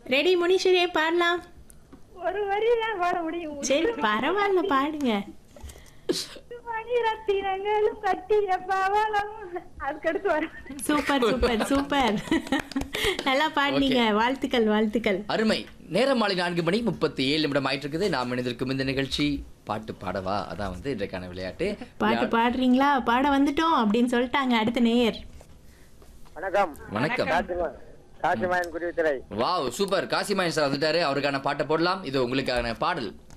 ready முனீஸ்வரியே பாடலாம் ஒரு வரி தான் பாட முடியும் சரி பரவாயில்ல பாடுங்க மணி ரத்தினங்களும் கட்டிய பவளம் அதுக்கடுத்து வர சூப்பர் சூப்பர் சூப்பர் நல்லா பாடுனீங்க வாழ்த்துக்கள் வாழ்த்துக்கள் அருமை நேரம் மாலை நான்கு மணி முப்பத்தி ஏழு நிமிடம் ஆயிட்டு இருக்குது நாம் இணைந்திருக்கும் இந்த நிகழ்ச்சி பாட்டு பாடவா அதான் வந்து இன்றைக்கான விளையாட்டு பாட்டு பாடுறீங்களா பாட வந்துட்டோம் அப்படின்னு சொல்லிட்டாங்க அடுத்த நேயர் வணக்கம் வணக்கம் காசிமா- Kasimayan Kuruvithurai wow super Kasimayan sir வந்துட்டாரு அவருக்கான பாட்டை போடலாம் இது உங்களுக்கான பாடல்